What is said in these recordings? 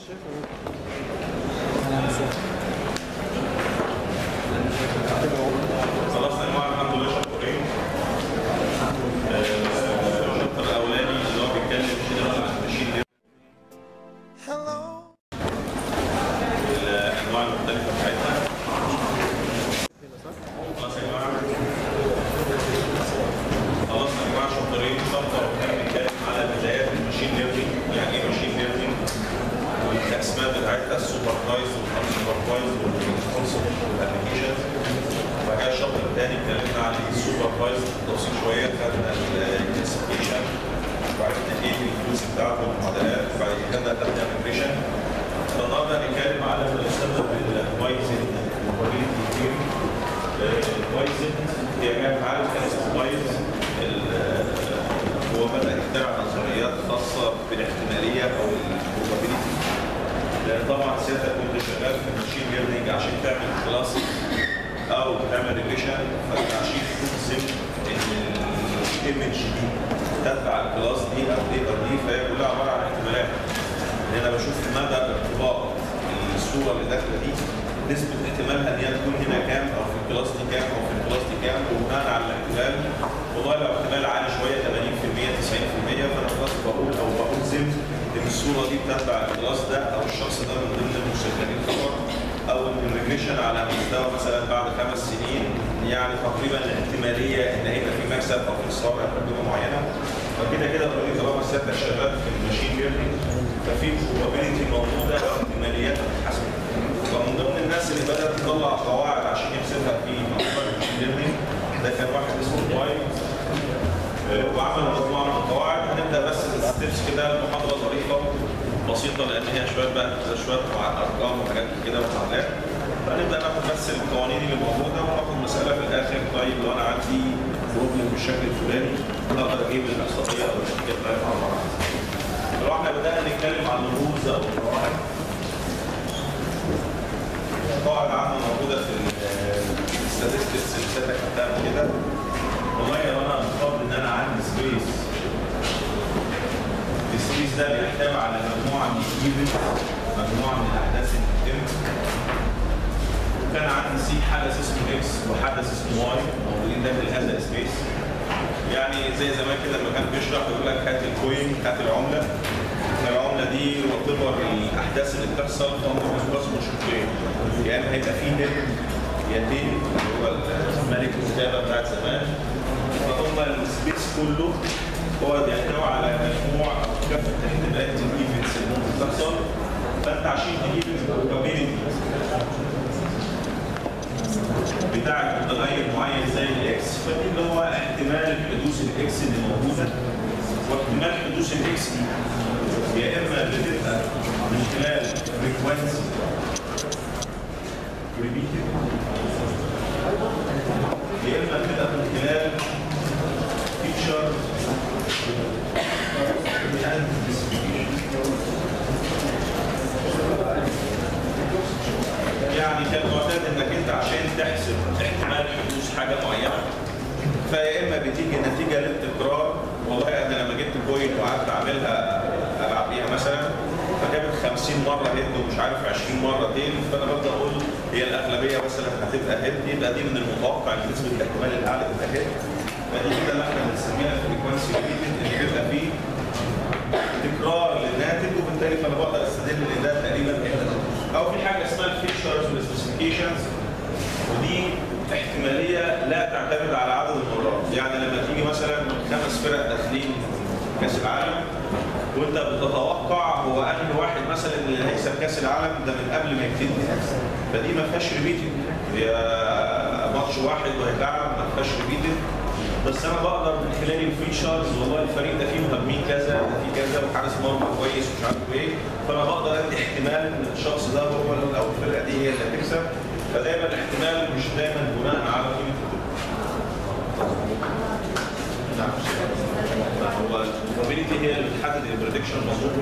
خلصنا يا جماعه الحمد لله شابترين الشابتر الاولاني اللي هو بيتكلم كده عن الماشين الانواع المختلفه بتاعتها خلاص يا جماعه خلصنا يا جماعه شابترين شابتر كان بيتكلم على بدايات الماشين ليرنينج يعني ايه ماشين ليرنينج والاسماء بتاعتها السوبرفايز والانسوبرفايز والريسبونسبل والابلكيشن وبعد كده الشابتر الثاني اتكلمنا عن السوبرفايز بالتفصيل شويه خدنا الكلاسيفيكيشن وعرفنا ايه الفلوس بتاعته والمعادلات وبعد كده خدنا خدنا الابلكيشن فالنهارده هنتكلم على ما يسمى بالوايزن probability theory الوايزن هي كانت عارف كان اسمه وايز هو بدأ يخترع نظريات خاصة بالاحتمالية أو البروبابيلتي لأن طبعا سيادتك كنت شغال في الماشين ليرنينج عشان تعمل كلاس أو تعمل ريجريشن فأنت عشان تجزم إن الايمج دي تتبع الكلاس دي أو دي أو دي فهي كلها عبارة عن احتمالات ان انا بشوف مدى ارتباط الصوره اللي داخله دي نسبه احتمالها ان هي تكون هنا كام او في الكلاس دي كام او في الكلاس دي كام وبناء على الاحتمال والله لو احتمال عالي شويه 80% 90% فانا خلاص بقول او بجزم ان الصوره دي بتتبع الكلاس ده او الشخص ده من ضمن المسجلين فقط او ان الريجريشن على مستوى مثلا بعد خمس سنين يعني تقريبا الاحتماليه ان هيبقى في مكسب او في خساره قيمه معينه فكده كده اوريدي طالما سيادتك شغال في الماشين ليرنينج ففي probability موجوده واحتماليات بتتحسب ومن ضمن الناس اللي بدات تطلع قواعد عشان يحسبها في موضوع الماشين ليرنينج ده كان واحد اسمه باي وعمل مجموعه من القواعد هنبدا بس ستيبس كده المحاضره ظريفه بسيطه لان هي شويه بقى شويه ارقام وحاجات كده ومعادلات فنبدا ناخد بس القوانين اللي موجوده وناخد مساله في الاخر طيب لو انا عندي بروبلم بالشكل الفلاني اقدر اجيب الاحصائيه او النتيجه بتاعتها على بعض. لو احنا بدانا نتكلم عن الرموز او القواعد قواعد عامه موجوده في الستاتستكس اللي سيادتك خدتها كده والله لو انا مفترض ان انا عندي سبيس السبيس ده بيحتوي على مجموعه من الايفنت مجموعه من الاحداث اللي بتتم وكان عندي سي حدث اسمه اكس وحدث اسمه واي موجودين داخل هذا السبيس يعني زي زمان كده لما كان بيشرح يقول لك هات الكوين هات العمله العمله دي وتبر الاحداث اللي بتحصل فهم بينقسموا شقين يا اما هيبقى فيه هيد يا تيل اللي هو ملك الكتابه بتاعت زمان فهم السبيس كله هو بيحتوي على مجموع او كافه احتمالات الايفنتس اللي ممكن تحصل فانت عشان تجيب البروبابيلتي بتاع متغير معين زي الاكس فدي اللي هو احتمال حدوث الاكس اللي موجوده واحتمال حدوث الاكس دي يا اما بتبقى من خلال فريكونسي ريبيتد يا اما بتبقى من خلال فيتشر يعني كان معتاد انك انت عشان تحسب احتمال حدوث حاجه معينه فيا اما بتيجي نتيجه للتكرار والله انا لما جبت بوينت وقعدت اعملها العب بيها مثلا فجابت 50 مره هيد ومش عارف 20 مره تيل فانا ببدا اقول هي الاغلبيه مثلا هتبقى هيد يبقى دي من المتوقع ان نسبه الاحتمال الاعلى تبقى هيد فدي كده اللي احنا بنسميها فريكونسي ريبيتد اللي بيبقى فيه تكرار للناتج وبالتالي فانا بقدر استدل ان ده تقريبا هيد او في حاجه اسمها الفيتشرز والسبيسيفيكيشنز ودي احتماليه لا تعتمد على عدد المرات يعني لما تيجي مثلا خمس فرق داخلين كاس العالم وانت بتتوقع هو انهي واحد مثلا اللي هيكسب كاس العالم ده من قبل ما يبتدي فدي ما فيهاش ريبيتد هي ماتش واحد وهيتلعب ما فيهاش ريبيتد بس انا بقدر من خلال الفيتشرز والله الفريق ده فيه مهاجمين كذا ده فيه كذا وحارس مرمى كويس ومش عارف ايه فانا بقدر ادي احتمال ان الشخص ده هو او الفرقه دي هي اللي هتكسب فدايما الاحتمال مش دايما بناء على قيمه نعم هو البروبابيلتي هي اللي بتحدد البريدكشن مظبوط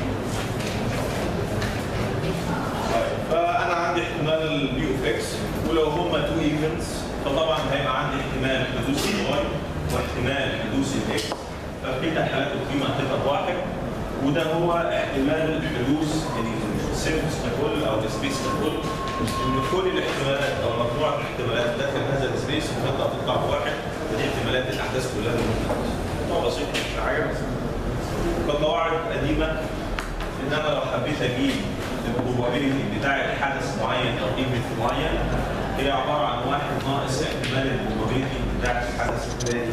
فانا عندي احتمال البي اوف اكس ولو هما تو ايفنتس فطبعا هيبقى عندي احتمال حدوث الواي واحتمال حدوث الاكس ففي كده حالات القيمه هتبقى بواحد وده هو احتمال حدوث الايفنتس السيرفس ككل او السبيس ككل ان كل الاحتمالات او مجموعه الاحتمالات داخل هذا السبيس ممكن تطلع بواحد ودي احتمالات الاحداث كلها الممكنه. موضوع بسيط مش حاجه كقواعد قديمه ان انا لو حبيت اجيب البروبابيلتي بتاع حدث معين او ايفنت معين هي عباره عن واحد ناقص احتمال البروبابيلتي بتاع الحدث الثاني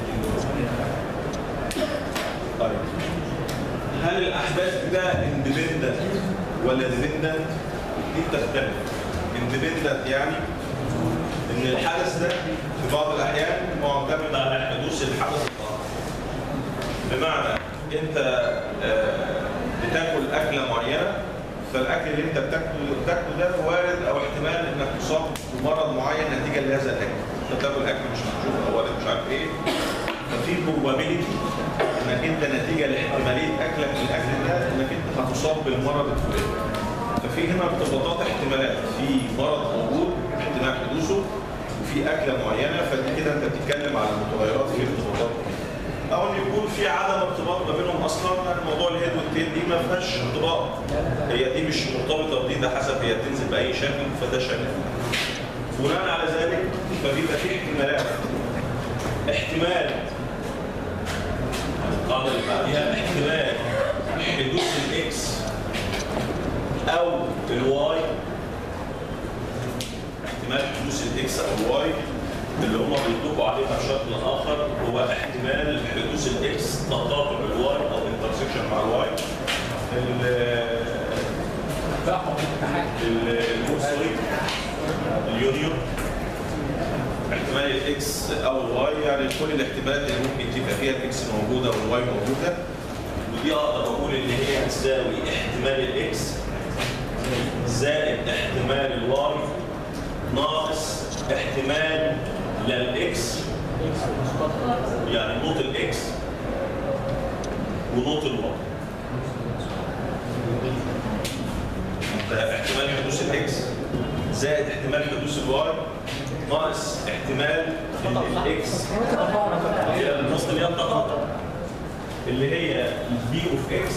طيب هل الاحداث ده اندبندنت ولا ديبندنت؟ دي بتختلف اندبندنت يعني ان الحدث ده في بعض الاحيان معتمد على حدوث الحدث الاخر بمعنى انت آه، بتاكل اكله معينه فالاكل اللي انت بتاكله بتاكله ده وارد او احتمال انك تصاب بمرض معين نتيجه لهذا الاكل انت بتاكل اكل مش محشوف او وارد مش عارف ايه ففي probability انك انت نتيجه لاحتماليه اكلك الاكل ده انك انت هتصاب بالمرض الفلاني ففي هنا ارتباطات احتمالات في مرض موجود احتمال حدوثه وفي اكله معينه فدي كده انت بتتكلم على متغيرات في ارتباطات او ان يكون في عدم ارتباط ما بينهم اصلا يعني موضوع الهيد والتيل دي ما فيهاش ارتباط هي دي مش مرتبطه بدي ده حسب هي بتنزل باي شكل فده شكل بناء على ذلك فبيبقى في احتمالات احتمال القاعده اللي بعديها احتمال حدوث الاكس او الواي احتمال حدوث الاكس او الواي اللي هم بيطلقوا عليها بشكل اخر هو احتمال حدوث الاكس تقاطع الواي او انترسكشن مع الواي الموسوي اليونيون احتمال الاكس او الواي يعني كل الاحتمالات اللي ممكن تبقى فيها الاكس موجوده والواي موجوده ودي اقدر اقول ان هي تساوي احتمال الاكس زائد احتمال الواي ناقص احتمال للاكس يعني نوت الاكس ونوت الواي احتمال حدوث الاكس زائد احتمال حدوث الواي ناقص احتمال الاكس هي النص اللي هي التقاطع اللي هي البي اوف اكس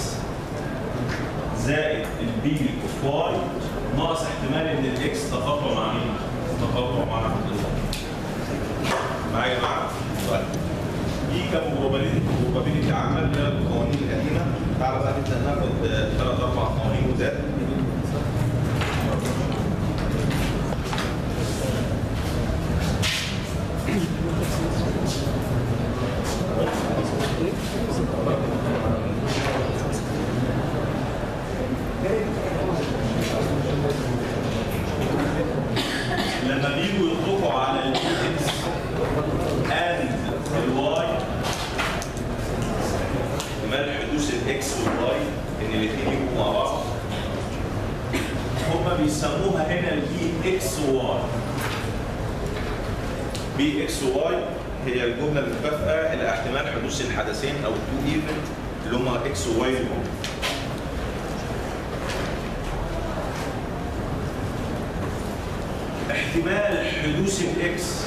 زائد البي اوف واي ناقص احتمال ان الاكس تقاطع مع مين؟ تقاطع مع الواي معايا يا جماعه؟ طيب دي كبروبابيلتي بروبابيلتي عامه اللي هي القوانين القديمه تعالى بقى نبدا ناخد ثلاث اربع قوانين جداد لما بيجوا يطلقوا على الاكس اند الواي احتمال حدوث الاكس والواي ان الاثنين يبقوا مع بعض هم بيسموها هنا البي اكس واي بي اكس واي هي الجمله المكافئه الى احتمال حدوث الحدثين او التو ايفنت اللي هم اكس وواي الموجود احتمال حدوث الاكس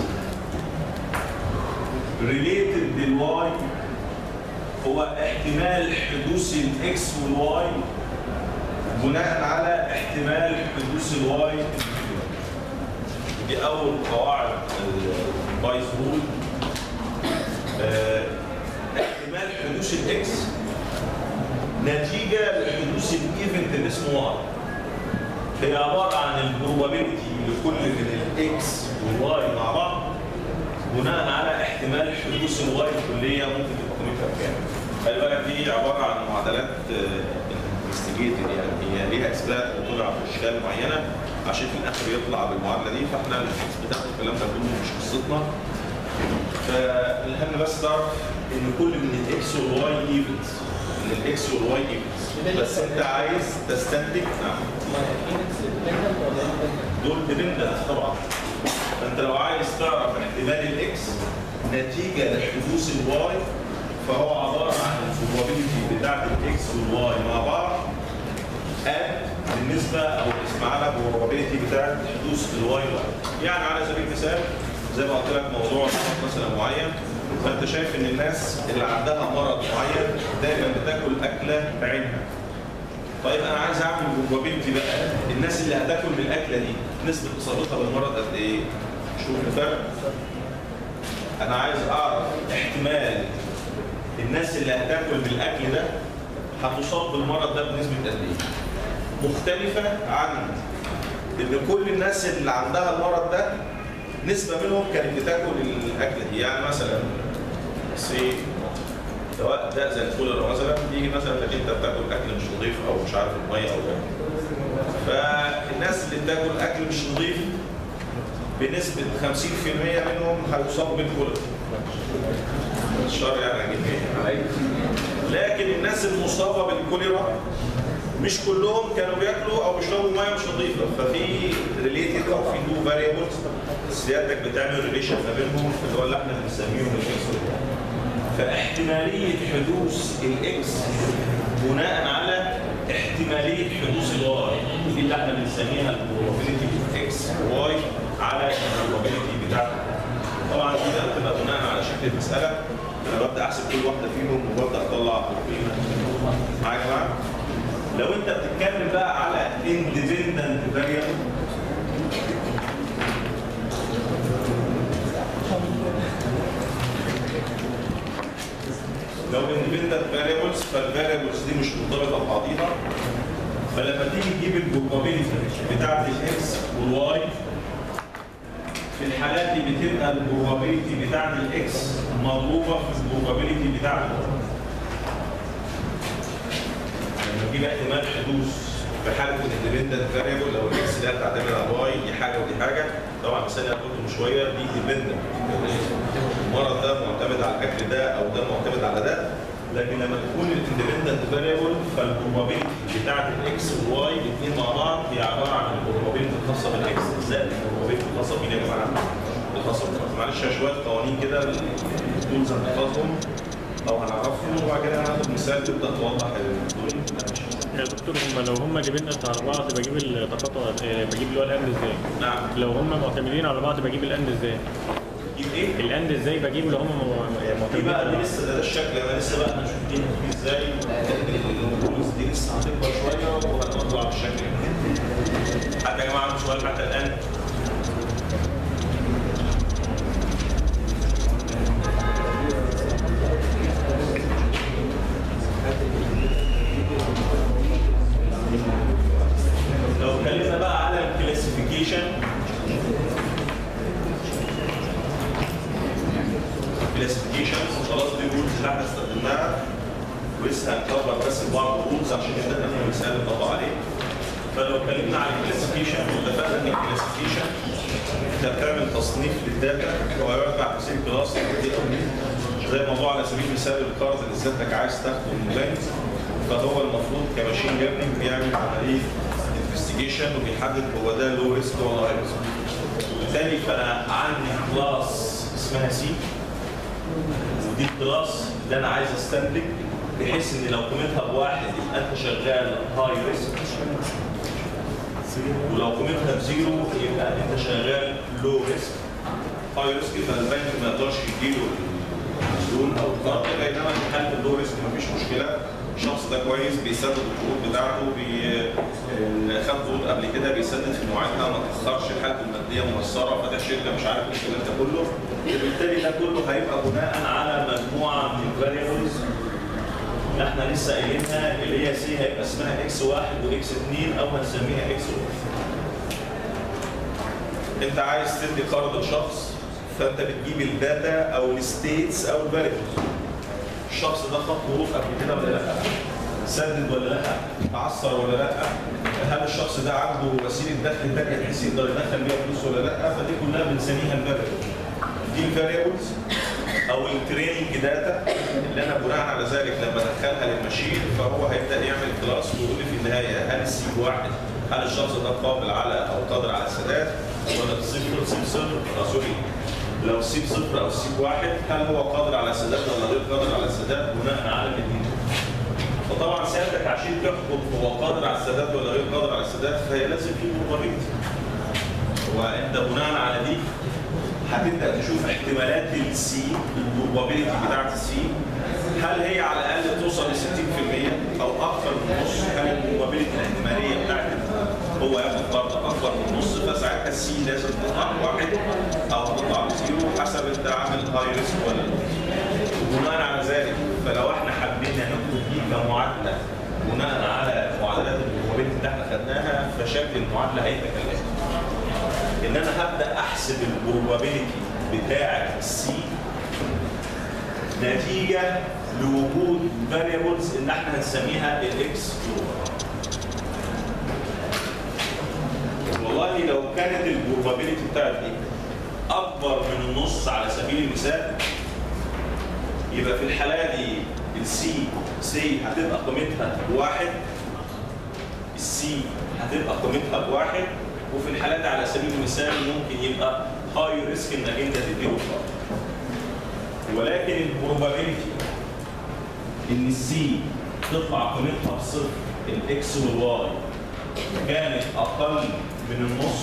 ريليتد للواي هو احتمال حدوث الاكس والواي بناء على احتمال حدوث الواي دي اول قواعد البايث رول احتمال حدوث الاكس نتيجه لحدوث الايفنت اللي اسمه واي هي عباره عن البروبابيلتي لكل من الاكس والواي مع بعض بناء على احتمال حدوث الواي الكليه ممكن تبقى قيمتها كام. خلي بالك دي عباره عن معادلات انفستيجيتد يعني هي ليها اثبات وطلع في اشكال معينه عشان في الاخر يطلع بالمعادله دي فاحنا بتاخد الكلام ده كله مش قصتنا. فالهم بس تعرف ان كل من الاكس والواي ايفنتس ان الاكس والواي ايفنتس بس انت عايز تستنتج نعم دول ديبندنت طبعا فانت لو عايز تعرف احتمال الاكس نتيجه لحدوث الواي فهو عباره عن البروبابيلتي بتاعت الاكس والواي مع بعض اد بالنسبه او اسمها لك البروبابيلتي بتاعت حدوث الواي واي يعني على سبيل المثال زي ما قلت لك موضوع مثلا معين فانت شايف ان الناس اللي عندها مرض معين دايما بتاكل اكله بعينها طيب انا عايز اعمل بروبابيلتي بقى الناس اللي هتاكل من الاكله دي نسبه اصابتها بالمرض قد ايه؟ شوف الفرق انا عايز اعرف احتمال الناس اللي هتاكل من الاكل ده هتصاب بالمرض ده بنسبه قد ايه؟ مختلفه عن ان كل الناس اللي عندها المرض ده نسبه منهم كانت بتاكل الاكله دي يعني مثلا سي سواء ده زي الكوليرا مثلا بيجي مثلا انك انت بتاكل اكل مش نظيف او مش عارف الميه او غيره فالناس اللي بتاكل اكل مش نظيف بنسبه 50% منهم هيصاب بالكوليرا الشر يعني هجيب ايه لكن الناس المصابه بالكوليرا مش كلهم كانوا بياكلوا او بيشربوا ميه مش نظيفه ففي ريليتد او في تو فاريبلز سيادتك بتعمل ريليشن ما بينهم اللي هو اللي احنا بنسميهم الاكس فاحتماليه حدوث الاكس بناء على احتماليه حدوث الواي دي اللي احنا بنسميها البروبابيلتي اكس واي على البروبابيلتي بتاعتها طبعا دي بقى بتبقى بناء على شكل المساله انا ببدا احسب كل واحده فيهم وببدا اطلع قيمه معايا يا جماعه لو انت بتتكلم بقى على independent variable لو independent variables فالفاريبلز دي مش مرتبطه ببعضيها فلما تيجي تجيب البروبابيلتي بتاعت الاكس والواي في الحالات دي بتبقى البروبابيلتي بتاعت الاكس مضروبه في البروبابيلتي بتاعت الواي لما تجيب احتمال حدوث في حاله الاندبندنت فاريبل لو الاكس ده بتعتمد على الواي دي حاجه ودي حاجه طبعا المثال اللي أنا قلته من شويه دي ديبندنت المرض ده معتمد على الاكل ده او ده معتمد على ده لكن لما تكون الاندبندنت فاريبل فالبروبابيلتي بتاعت الاكس والواي الاثنين مع بعض هي عباره عن البروبابيلتي الخاصه بالاكس زائد البروبابيلتي الخاصه بمين يا جماعه؟ الخاصه بالإكس. معلش يا شويه قوانين كده التولز هنحفظهم او هنعرفهم وبعد كده هناخد مثال تبدا توضح الدنيا يا دكتور هم لو هم جايبين على بعض بجيب التقاطع آه، بجيب اللي هو الاند ازاي؟ نعم لو هم معتمدين على بعض بجيب الاند ازاي؟ تجيب ايه؟ الاند ازاي بجيبه لو هم م- دي معتمدين بقى على دي بعض؟ لسه ده, ده الشكل انا لسه بقى هنشوف دي دي ازاي الفلوس دي لسه هتكبر شويه وهنطلع بالشكل ده. حتى يا جماعه عنده سؤال حتى الان لو اتكلمنا بقى على الكلاسيفيكيشن كلاسيفيكيشن خلاص دي الرولز اللي احنا استخدمناها ولسه هنكبر بس بعض الرولز عشان نبدا نفهم المثال اللي نطبق عليه فلو اتكلمنا على الكلاسيفيكيشن واتفقنا ان الكلاسيفيكيشن انت بتعمل تصنيف للداتا ويرجع تسيب كلاس دي او دي زي موضوع على سبيل المثال الكارد اللي سيادتك عايز تاخده من البنك فهو المفروض كماشين ليرنينج بيعمل عمليه انفستيجيشن وبيحدد هو ده لو ريسك ولا هاي ريسك وبالتالي فانا عندي كلاس اسمها سي ودي الكلاس اللي انا عايز استنتج بحيث ان لو قيمتها بواحد يبقى انت شغال هاي ريسك ولو قيمتها بزيرو يبقى انت شغال لو ريسك هاي ريسك يبقى البنك ما يقدرش يديله اللون او القرض بينما في حاله اللو ريسك مفيش مشكله الشخص ده كويس بيسدد القروض بتاعته بي... آه، خد قروض قبل كده بيسدد في مواعيدها ما تاخرش حالته الماديه ميسره فاتح شركه مش عارف ايه الكلام ده كله وبالتالي ده كله هيبقى بناء على مجموعه من الفاريبلز اللي احنا لسه قايلينها اللي هي سي هيبقى اسمها اكس واحد واكس اثنين او هنسميها اكس واحد. انت عايز تدي قرض لشخص فانت بتجيب الداتا او الستيتس او الفاريبلز. الشخص ده خد قروض قبل كده ولا لا؟ سدد ولا لا؟ تعثر ولا لا؟ هل الشخص ده عنده وسيله دخل تانيه بحيث يقدر يدخل بيها فلوس ولا لا؟ فدي كلها بنسميها الفاريبلز. دي الفاريبلز او التريننج داتا اللي انا بناء على ذلك لما ادخلها للماشين فهو هيبدا يعمل كلاس ويقول لي في النهايه هل السي واحد هل الشخص ده قابل على او قادر على السداد ولا الصفر صفر صفر آه، سوري لو السي صفر او السي واحد هل هو قادر على السداد ولا غير قادر على السداد بناء على الاثنين فطبعا سيادتك عشان تحكم هو قادر على السداد ولا غير قادر على السداد فهي لازم في probability وانت بناء على دي هتبدا تشوف احتمالات السي البروبابيلتي بتاعت السي هل هي على الاقل توصل ل 60% او اكثر من نص هل البروبابيلتي هو ياخد قرض اكبر من النص فساعتها السي لازم تطلع بواحد او تطلع بزيرو حسب انت عامل هاي ريسك ولا لا. وبناء على ذلك فلو احنا حبينا ناخد دي كمعادله بناء على معادلات البروبابيلتي اللي احنا خدناها فشكل المعادله هيبقى كالاتي ان انا هبدا احسب البروبابيلتي بتاعه السي نتيجه لوجود فاريبلز اللي احنا هنسميها الاكس والله لو كانت البروبابيلتي بتاعت دي اكبر من النص على سبيل المثال يبقى في الحاله دي السي سي هتبقى قيمتها بواحد السي هتبقى قيمتها بواحد وفي الحالة دي على سبيل المثال ممكن يبقى هاي ريسك انك انت تديله قرض ولكن البروبابيلتي ان السي تطلع قيمتها بصفر الاكس والواي كانت اقل من النص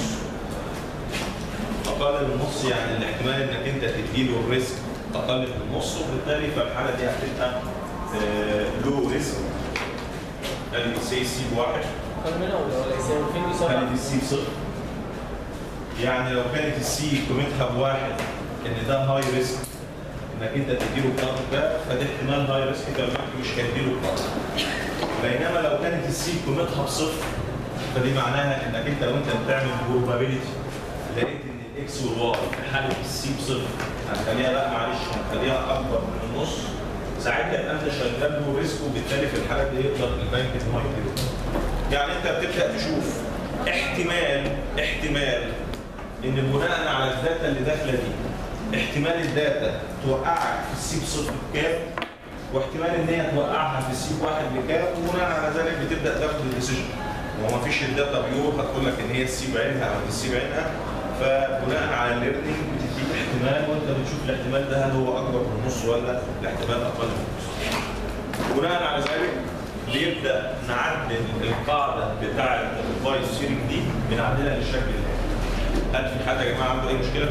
اقل من النص يعني الاحتمال انك انت تديله الريسك اقل من النص وبالتالي فالحاله دي هتبقى لو ريسك ادي سي سي بواحد اقل منها ولا ولا يساوي فين يساوي كانت السي بصفر يعني لو كانت السي قيمتها بواحد ان ده هاي ريسك انك انت تديله القرض ده فده احتمال هاي ريسك كمان مش هيديله القرض بينما لو كانت السي قيمتها بصفر فدي معناها انك انت وانت بتعمل بروبابيلتي لقيت ان الاكس والواي في حاله السي بصفر هنخليها بقى معلش هنخليها اكبر من النص ساعتها يبقى انت شغال له ريسك وبالتالي في الحالات دي يقدر البنك ان هو يديله يعني انت بتبدا تشوف احتمال احتمال ان بناء على الداتا اللي داخله دي احتمال الداتا توقعك في السي بصفر بكام واحتمال ان هي توقعها في السي بواحد بكام وبناء على ذلك بتبدا تاخد الديسيجن وما فيش الداتا بيور هتقول لك ان هي السي بعينها او السي بعينها فبناء على الليرنينج بتديك احتمال وانت بتشوف الاحتمال ده هل هو اكبر من النص ولا الاحتمال اقل من النص بناء على ذلك بيبدا نعدل القاعده بتاعه الفايس سيرنج دي بنعدلها للشكل ده هل في حد يا جماعه عنده اي مشكله؟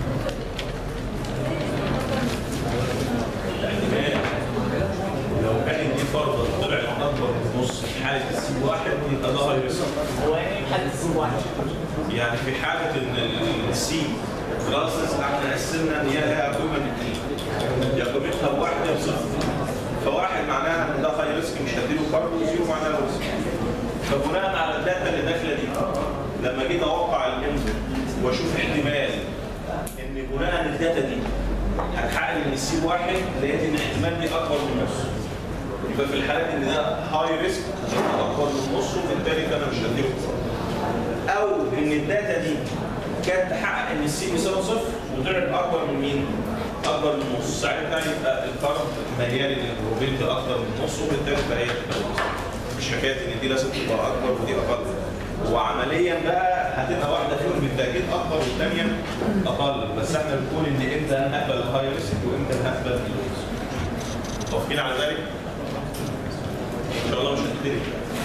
الاحتمال لو كانت دي فرضا طلعت اكبر من نص في حاله السي واحد يبقى ده هاي ريسك هو يعني محدد سي واحد يعني في حاله ان السي كلاسز احنا قسمنا ان هي لها قيمه الاثنين يا قيمتها بواحد يا بصفر فواحد معناها ان ده هاي ريسك مش هديله قرض وزيرو معناها لو ريسك فبناء على الداتا اللي داخله دي لما جيت اوقع الانبوت واشوف احتمال ان بناء الداتا دي هتحقق ان السي واحد لقيت ان الاحتمال دي اكبر من نص يبقى في الحالات ان ده هاي ريسك اكبر من نص وبالتالي فانا مش هديله قرض او ان الداتا دي كانت تحقق ان السي بيساوي صفر وطلعت اكبر من مين؟ اكبر من نص ساعتها يبقى القرض ميال للبروبيلتي اكبر من نص وبالتالي فهي تبقى نص. مش حكايه ان دي لازم تبقى اكبر ودي اقل وعمليا بقى هتبقى واحده فيهم بالتاكيد اكبر والثانيه اقل بس احنا بنقول ان امتى هنقبل الهاي ريسك وامتى هنقبل اللو ريسك متفقين على ذلك؟ ان شاء الله مش هنبتدي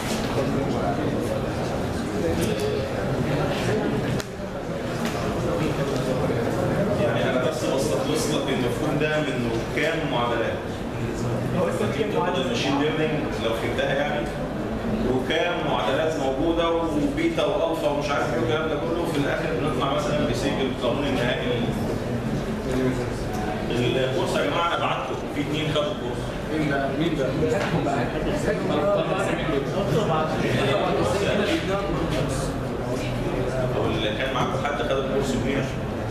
يعني انا بس بستخلص لك المفهوم ده من كام معادلات هو اسمه كام معادلة؟ الماشين ليرنينج لو فهمتها يعني وكام معادلات موجوده وبيتا والفا ومش عارف ايه والكلام ده كله في الاخر بنطلع مثلا بسيج القانون النهائي الكورس يا جماعه انا بعته في اثنين خدوا الكورس مين بقى؟ مين بقى؟ او اللي كان معاكم حد خد الكورس بمين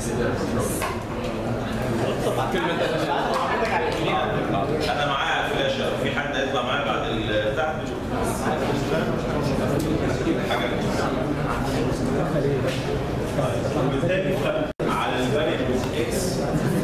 انا معايا على الفلاشه في حد هيطلع معايا بعد البتاع حاجه طيب وبالتالي على الفاريبل اكس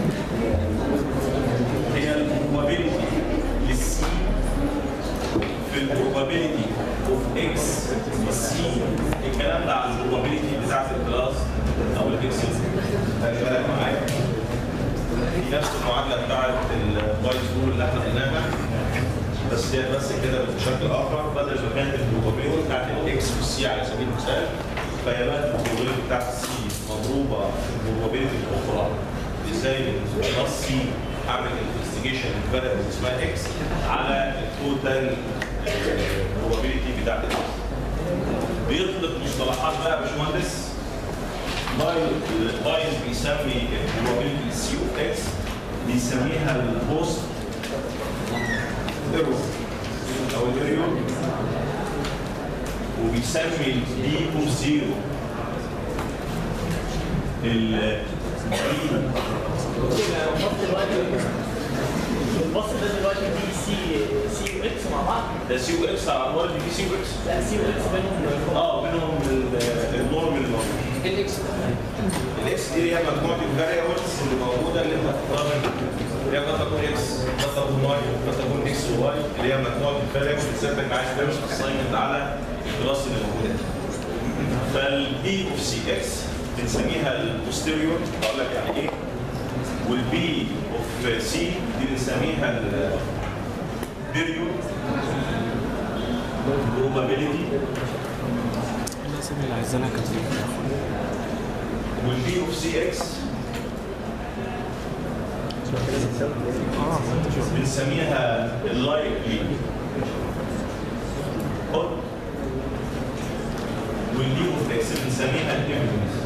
هي البروبابيلتي للسي في البروبابيلتي اوف اكس للسي الكلام ده على البروبابيلتي بتاعت الكلاس او الاكس خلي بالك معايا في نفس المعادله بتاعت البايت رول اللي احنا قلناها بس هي بس كده بشكل اخر بدل ما كانت البروبابيلتي بتاعت الاكس والسي على سبيل المثال فهي بقت البروبابيلتي بتاعت السي مضروبه في البروبابيلتي الاخرى ازاي الكلاس سي اعمل انفستيجيشن فاريبل اسمها اكس على التوتال probability بتاعت الاكس بيطلق مصطلحات بقى يا باشمهندس بايل بايل بيسمي probability سي اوف اكس بيسميها البوست ايرور او الايرور وبيسمي البي اوف زيرو ال الباص دلوقتي الباص ده دلوقتي دي سي سي واكس مع بعض ده سي او اكس على الوالد بي سي او اكس لا سي واكس بينهم اه بينهم ال- النورم اللي موجود ايه الاكس الاكس دي هي مجموعه الفاريبلز اللي موجوده اللي انت هتختارها اللي هي قد تكون اكس قد تكون واي قد تكون اكس وواي اللي هي مجموعه الفاريبلز اللي سيادتك عايز تعمل اساينمنت على الكلاس اللي موجوده فالبي اوف سي اكس بنسميها البوستيريور اقول لك يعني ايه والبي اوف سي دي بنسميها البيريود probability الناس اللي عايزينها كتير والبي اوف سي اكس اه انت شوف بنسميها اللايكلي هود واللي اوف اكس بنسميها الايفيدنس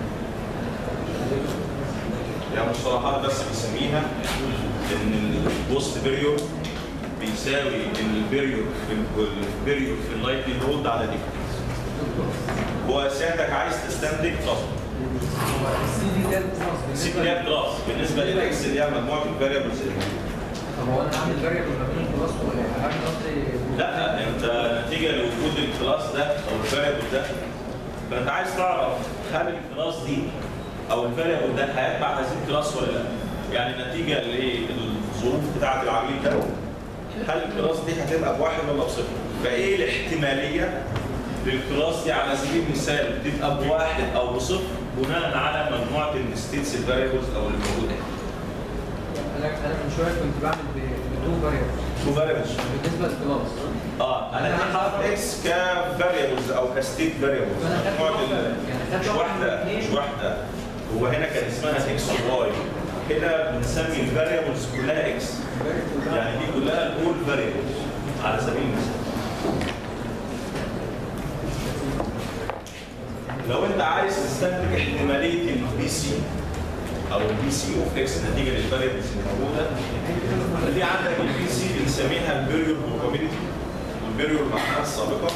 يعني مصطلحات بس بنسميها ان البوست بيريود بيساوي البيريود في البيريود في اللايكلي هود على الايفيدنس هو سيادتك عايز تستنتج طب السي دي ده خلاص سي بالنسبه بي اف كلاس بالنسبه للاكس اللي هي مجموعه الفاريبلز اللي موجودة. طب هو انا هعمل فاريبل ما بين الكلاس ولا هعمل قصدي لا انت نتيجه لوجود الكلاس ده او الفاريبل ده فانت عايز تعرف هل الكلاس دي او الفاريبل ده هيتبع هذه الكلاس ولا لا؟ يعني نتيجه للظروف بتاعه العميل ده هل الكلاس دي هتبقى بواحد ولا بصفر؟ فايه الاحتماليه للكلاس دي على سبيل المثال تبقى بواحد او بصفر بناء على مجموعه الستيتس الفاريبلز او اللي موجوده انا انا من شويه كنت بعمل بدون فاريبل تو فاريبلز بالنسبه للكلاس اه انا هنا حاطط اكس كفاريبلز او كستيت فاريبلز فانا خدت مجموعه واحده ال- يعني مش خدت واحدة مش واحدة هو هنا كان اسمها اكس وواي هنا بنسمي الفاريبلز كلها اكس يعني دي كلها الاول فاريبلز على سبيل المثال لو انت عايز تستنتج احتماليه البي سي او البي سي اوف اكس نتيجه للفاريبلز اللي موجوده دي عندك البي سي بنسميها البيريور بروبابيلتي والبيريور معناها السابقه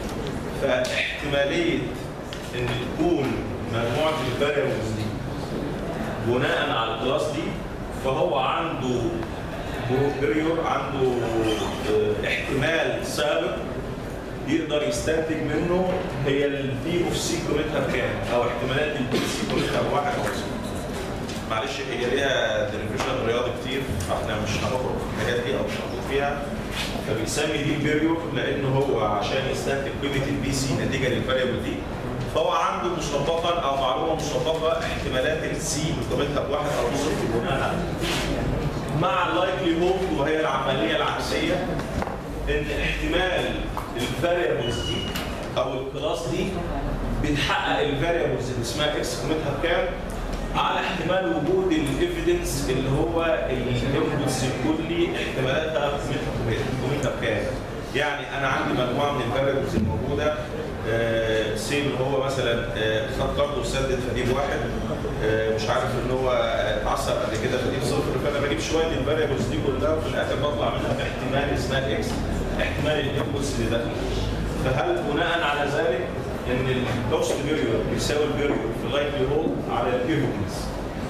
فاحتماليه ان تكون مجموعه الفاريبلز دي بناء على الكلاس دي فهو عنده بيريور عنده اه، احتمال سابق يقدر يستنتج منه هي البي اوف سي قيمتها بكام او احتمالات البي سي قيمتها بواحد او صفر معلش هي ليها ديريفيشن رياضي كتير فاحنا مش هنخرج في الحاجات دي او مش هنخوض فيها فبيسمي دي البيريود لان هو عشان يستنتج قيمه البي سي نتيجه للفاريبل دي فهو عنده مسبقا او معلومه مسبقه احتمالات السي قيمتها بواحد او صفر بناء على مع اللايكلي هود وهي العمليه العكسيه ان احتمال الفاريبلز دي او الكلاس دي بتحقق الفاريبلز اللي اسمها اكس قيمتها بكام على احتمال وجود الايفيدنس اللي هو الانبوتس الكلي احتمالاتها قيمتها قيمتها بكام يعني انا عندي مجموعه من الفاريبلز الموجوده آه سي اللي هو مثلا آه خد قرض وسدد فدي بواحد آه مش عارف ان هو اتعثر قبل كده فدي بصفر فانا بجيب شويه الفاريبلز دي كلها وفي الاخر بطلع منها باحتمال اسمها الاكس احتمال الانبوتس اللي داخله فهل بناء على ذلك ان الكوست بيريود بيساوي البيريود في اللايكلي هولد على الايفيدنس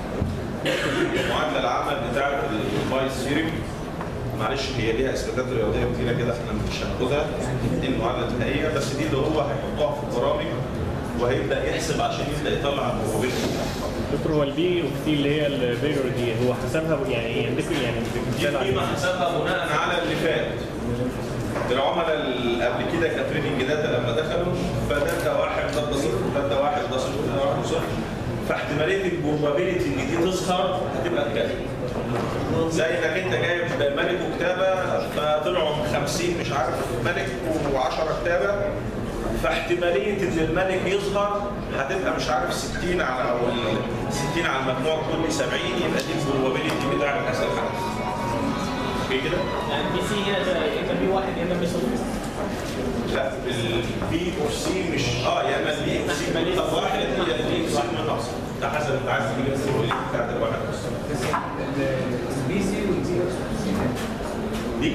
المعادله العامه بتاعت الباي ثيوري معلش هي ليها اثباتات رياضيه كتيره كده احنا مش هناخدها دي المعادله النهائيه بس دي اللي هو هيحطها في البرامج وهيبدا يحسب عشان يبدا يطلع الموابيل دكتور هو البي اوف سي اللي هي البيرور دي هو حسبها يعني ايه ينتقل يعني دي بمثال قيمه على حسبها بناء على اللي فات العملاء اللي قبل كده كتريدنج داتا لما دخلوا فده ده واحد ده ده صفر ده ده واحد ده صفر ده واحد صفر فاحتماليه البروبابيلتي ان دي تظهر هتبقى كام؟ زي انك انت جايب ملك وكتابه فطلعوا 50 مش عارف ملك و10 كتابه فاحتماليه ان الملك يظهر هتبقى مش عارف 60 على او ال 60 على المجموع كل 70 يبقى دي البروبابيلتي بتاعت هذا الحدث. اوكي كده؟ يعني بي سي هنا تبقى يا اما بي واحد يا اما بي صفر لا البي اوف سي مش اه يا اما البي اوف سي منها واحد يا البي اوف سي منها اصلا ده حسب انت عايز تجيب السيروليت بتاعت الواحد بس البي سي والبي دي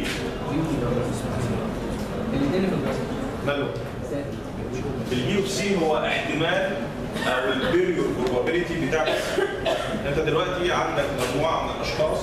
الاثنين في الجسم ماله البي اوف سي هو احتمال او البيريود بروبابيلتي بتاعت انت دلوقتي عندك مجموعه من الاشخاص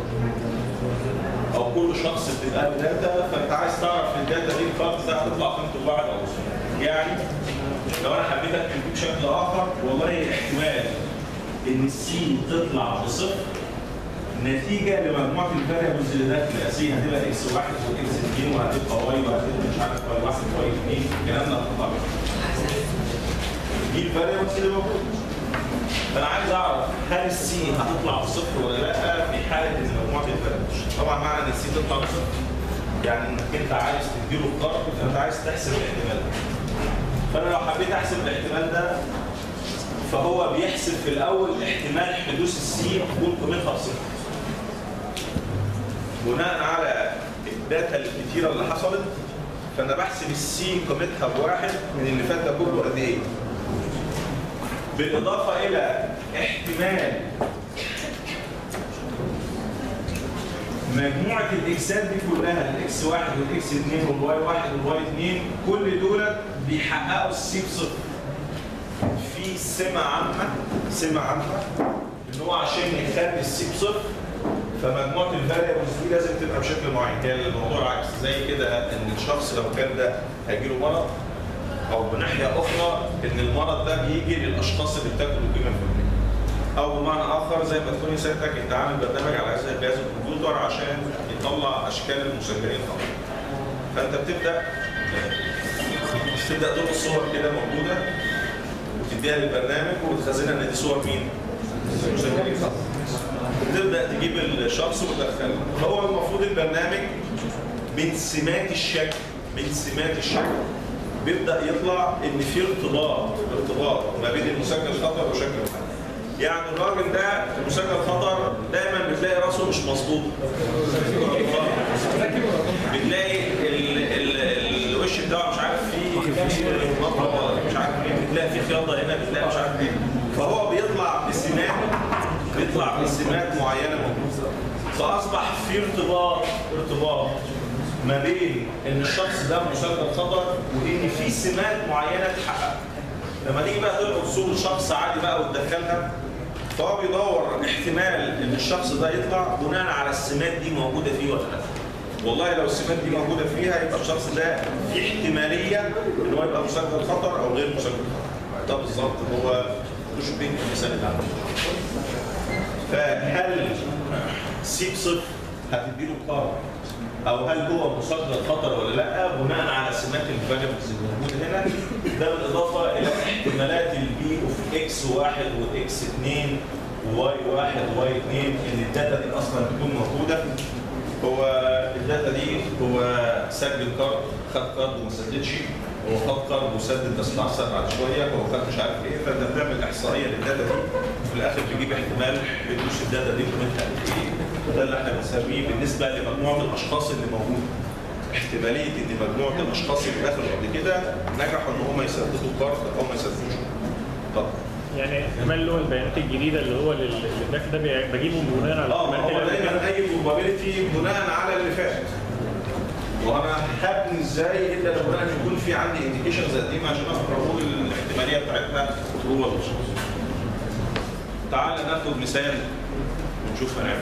او كل شخص بتبقى له داتا فانت عايز تعرف الداتا دي الفرد ده هتطلع قيمته بواحد او صفر يعني لو انا حبيت اكتب دي بشكل اخر والله احتمال ان السي تطلع بصفر نتيجه لمجموعه الفاريبلز اللي داخله سي هتبقى اكس واحد واكس اثنين وهتبقى واي وهتبقى مش عارف واي واحد واي اثنين الكلام ده هتطلع دي الفاريبلز اللي موجوده فانا عايز اعرف هل السي هتطلع بصفر ولا لا في حاله ان مجموعه الفاريبلز طبعا معنى ان السي تطلع بصفر يعني انك انت عايز تديله القرض فانت عايز تحسب الاحتمال ده فانا لو حبيت احسب الاحتمال ده فهو بيحسب في الاول احتمال حدوث السي تكون قيمتها بصفر بناء على الداتا الكتيره اللي حصلت فانا بحسب السي قيمتها بواحد من اللي فات ده كله قد ايه بالاضافه الى احتمال مجموعه الاكسات دي كلها الاكس واحد والاكس اثنين والواي واحد والواي اثنين كل دول بيحققوا السي بصفر في سمة عامة سمة عامة ان هو عشان يخلي السي بصفر فمجموعة الفاريبلز دي لازم تبقى بشكل معين هي الموضوع عكس زي كده ان الشخص لو كان ده هيجيله مرض او بناحية اخرى ان المرض ده بيجي للاشخاص اللي بتاكل القيمة الفلانية او بمعنى اخر زي ما تكون سيادتك انت عامل برنامج على اساس جهاز الكمبيوتر عشان يطلع اشكال المسجلين فقط فانت بتبدا تبدا تلقط صور كده موجوده وتديها للبرنامج وتخزنها ان دي صور مين؟ المسجلين فقط تبدا تجيب الشخص وتدخله هو المفروض البرنامج من سمات الشكل من سمات الشكل بيبدا يطلع ان في ارتباط ارتباط ما بين المسجل خطر وشكل الحل يعني الراجل ده المسجل خطر دايما بتلاقي راسه مش مظبوط بتلاقي ال ال الوش بتاعه مش عارف فيه فيه نقطه ولا مش عارف ايه بتلاقي فيه خياطه هنا بتلاقي مش عارف ايه فهو بيطلع بسمات بيطلع بسمات معينه موجوده فاصبح في ارتباط ارتباط ما بين ان الشخص ده مسجل خطر وان في سمات معينه تتحقق لما تيجي بقى تلقط صوره شخص عادي بقى وتدخلها فهو بيدور احتمال ان الشخص ده يطلع بناء على السمات دي موجوده فيه ولا لا والله لو السمات دي موجوده فيها يبقى الشخص ده في احتماليه ان هو يبقى مسجل خطر او غير مسجل خطر ده بالظبط هو مش بين المثال اللي عندنا فهل سي بصفر هتديله قرار او هل هو مسجل خطر ولا لا بناء على سمات الفاريبلز الموجوده هنا ده بالاضافه الى احتمالات البي اوف اكس واحد واكس اثنين وواي واحد وواي اثنين ان الداتا دي اصلا تكون موجوده هو الداتا دي هو سجل كارد خد كارد وما سددش هو خد كارد وسدد بس اتعثر بعد شويه هو خد مش عارف ايه فانت بتعمل احصائيه للداتا دي وفي الاخر تجيب احتمال بتدوس الداتا دي قيمتها قد ايه ده اللي احنا بنسميه بالنسبه لمجموعه الاشخاص اللي موجوده احتماليه ان مجموعه الاشخاص اللي دخلوا قبل كده نجحوا ان هم يسددوا كارد او ما يسددوش طب يعني احتمال اللي هو البيانات الجديده اللي هو لل- اللي ده بي- بجيبه بناء على اه الاحتمالات هو اللي دايما قبل كده. اي probability بناء على اللي فات وانا هبني ازاي الا لو انا يكون في عندي انديكيشنز قديمه عشان اقدر اقول الاحتماليه بتاعتها ترو ولا مش تعال ناخد مثال ونشوف هنعمل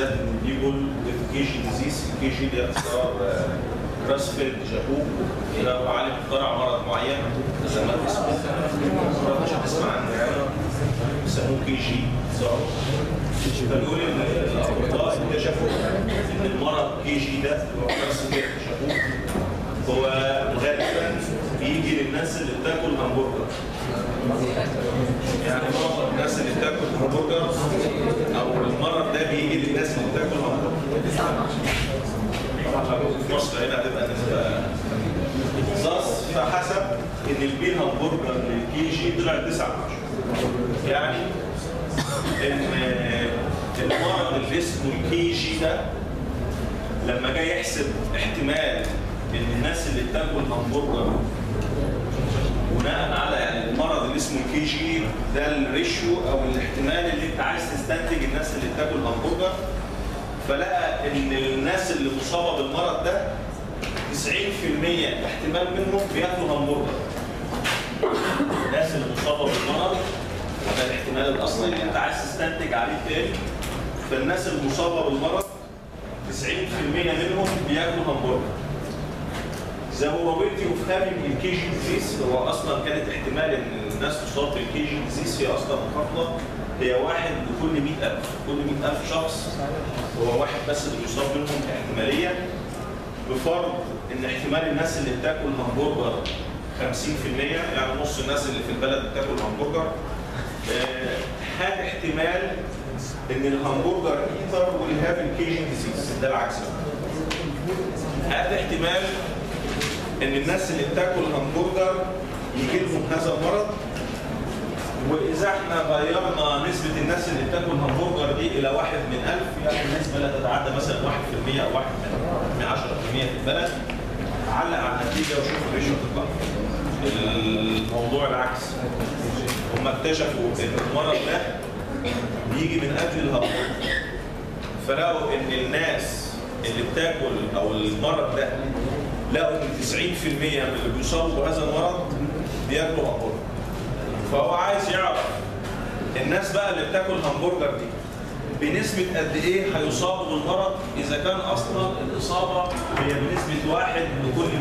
زائد ان بيقول كي جي ديزيز كي جي دي اختصار راس فيلد جابوه ده عالم اخترع مرض معين زمان اسمه مرض مش هتسمع عنه يعني بيسموه كي جي صار فبيقول ان الاطباء اكتشفوا ان المرض كي جي ده راس فيلد جابوه هو غالبا بيجي للناس اللي بتاكل همبرجر يعني معظم الناس اللي بتاكل همبرجر او المرض ده بيجي للناس اللي بتاكل همبرجر طبعا لو في مصر هنا هتبقى نسبه ثus فحسب ان البي همبرجر للكي جي طلع 9 يعني ان المرض اللي اسمه الكي جي ده لما جاي يحسب احتمال ان الناس اللي بتاكل همبرجر بناء على يعني المرض اللي اسمه الكي جي ده الريشيو او الاحتمال اللي انت عايز تستنتج الناس اللي بتاكل همبرجر فلقى ان الناس اللي مصابه بالمرض ده 90% احتمال منهم بياكلوا همبرجر الناس اللي مصابه بالمرض ده الاحتمال الاصلي اللي انت عايز تستنتج عليه تاني فالناس المصابه بالمرض 90% منهم بياكلوا همبرجر زي probability of having الكي جي ديزيز هو اصلا كانت احتمال ان الناس تصاب بالكي جي ديزيز هي اصلا منخفضه هي واحد لكل 100000 كل 100000 شخص هو واحد بس اللي بيصاب منهم كاحتماليه بفرض ان احتمال الناس اللي بتاكل همبرجر 50% يعني نص الناس اللي في البلد بتاكل همبرجر آه، هات احتمال ان الهمبرجر ايتر will have الكي جي ديزيز ده العكس بقى. هات احتمال ان الناس اللي بتاكل همبرجر يجي لهم هذا المرض واذا احنا غيرنا نسبه الناس اللي بتاكل همبرجر دي الى واحد من ألف يعني النسبه لا تتعدى مثلا 1% او 1 من 10% في البلد علق على النتيجه وشوف الريشيو تطلع الموضوع العكس هم اكتشفوا ان المرض ده بيجي من اجل الهبوط فلقوا ان الناس اللي بتاكل او المرض ده لقوا ان 90% من اللي بيصابوا بهذا المرض بياكلوا همبرجر فهو عايز يعرف الناس بقى اللي بتاكل همبرجر دي بنسبة قد ايه هيصابوا بالمرض اذا كان اصلا الاصابة هي بنسبة واحد لكل 100000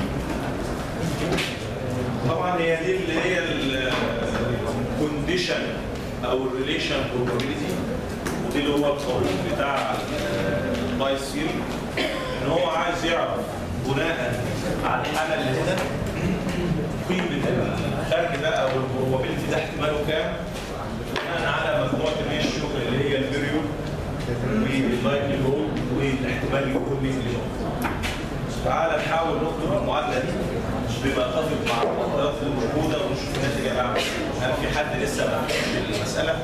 طبعا هي دي اللي هي الكونديشن او الريليشن بروبابيلتي ودي اللي هو القانون بتاع الباي ثيوري ان هو عايز يعرف بناء على الحاله اللي هنا قيمه الخارج ده او البروبابيلتي ده احتماله كام بناء على مجموعه الريشيو اللي هي الفيريو واللايكليهود والاحتمال يكون مين اللي موجود. تعالى نحاول نكتب المعادله دي بما اتفق مع المعطيات الموجوده ونشوف النتيجه بعمل إيه. هل في حد لسه ما عملش المساله؟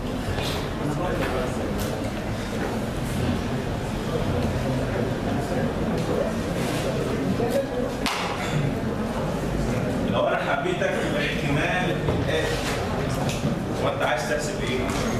لو انا حبيت اكتب احتمال الاتي وانت عايز تحسب ايه؟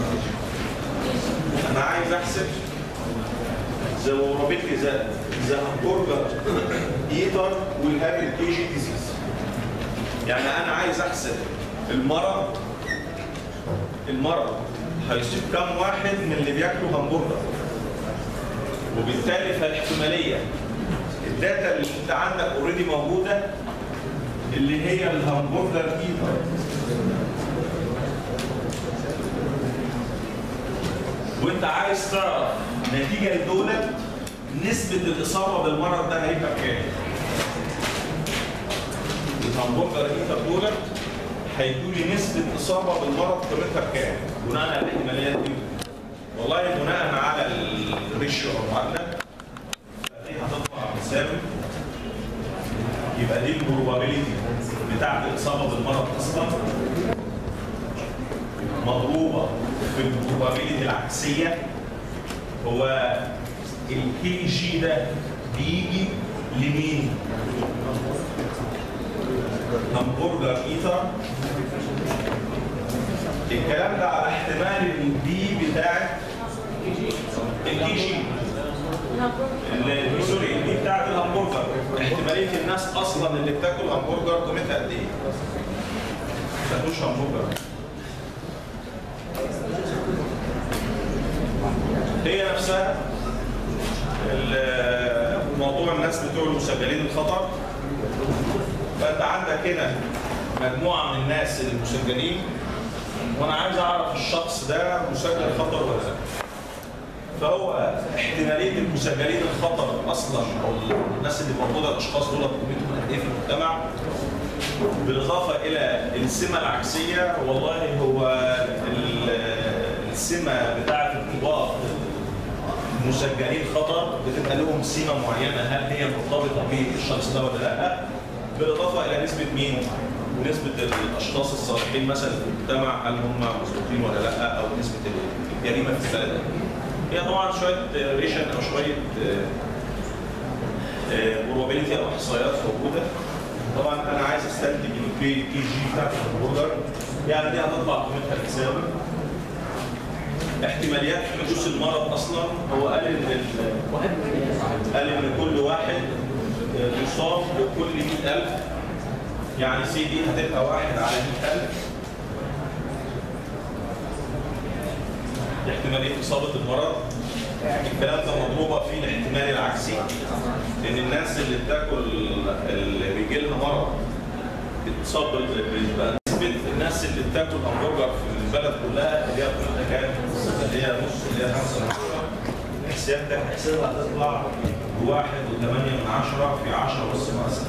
انا عايز احسب زي ما رابط لي زي زي همبرجر ايتر والهاب الكي جي ديزيز يعني انا عايز احسب المرض المرض هيصيب كام واحد من اللي بياكلوا همبرجر وبالتالي فالاحتماليه الداتا اللي انت عندك اوريدي موجوده اللي هي الهمبرجر ايتر وانت عايز تعرف نتيجه لدولت نسبه الاصابه بالمرض ده هيبقى بكام؟ الهمبرجر ايتر دولت هيدوا لي نسبه اصابه بالمرض قيمتها بكام؟ بناء على الاحتماليات دي والله بناء على الريشيو او المعادله دي هتطلع بتساوي يبقى دي البروبابيلتي بتاعت الاصابه بالمرض اصلا مضروبه في البروبابيلتي العكسيه هو الكي جي ده بيجي لمين؟ همبرجر ايتر الكلام ده على احتمال البي بتاعت الكي جي ال- سوري البي بتاعت الهمبرجر احتماليه الناس اصلا اللي بتاكل همبرجر قيمتها قد ايه؟ ما تاكلش همبرجر هي نفسها ال- موضوع الناس بتوع المسجلين الخطر فانت عندك هنا مجموعه من الناس المسجلين وانا عايز اعرف الشخص ده مسجل خطر ولا لا فهو احتماليه المسجلين الخطر اصلا او الناس اللي موجوده الاشخاص دول قيمتهم قد ايه في المجتمع بالاضافه الى السمه العكسيه والله هو ال- السمه بتاعه ارتباط مسجلين خطر بتبقى لهم سمه معينه هل هي مرتبطه بالشخص ده ولا لا بالاضافه الى نسبه مين؟ نسبه الاشخاص الصالحين مثلا في المجتمع هل هم مظبوطين ولا لا او نسبه الجريمه في البلد هي طبعا شويه ريشن او شويه بروبابيلتي او احصائيات موجوده طبعا انا عايز استنتج البي كي جي بتاعت البرجر يعني دي هتطلع قيمتها بتساوي احتماليات حدوث المرض اصلا هو قال ان ال- قال ان كل واحد يصاب بكل 100000 يعني سي دي هتبقى واحد على 100000 احتماليه اصابه المرض الكلام ده مضروبه في الاحتمال العكسي ان الناس اللي بتاكل اللي بيجي لها مرض بتصاب بيبقى نسبه الناس اللي بتاكل همبرجر في البلد كلها اللي هي قيمتها كام؟ اللي هي نص اللي هي 5 من 10 سيادتك حسابها هتطلع بواحد وثمانية من عشرة في عشرة بص مقسم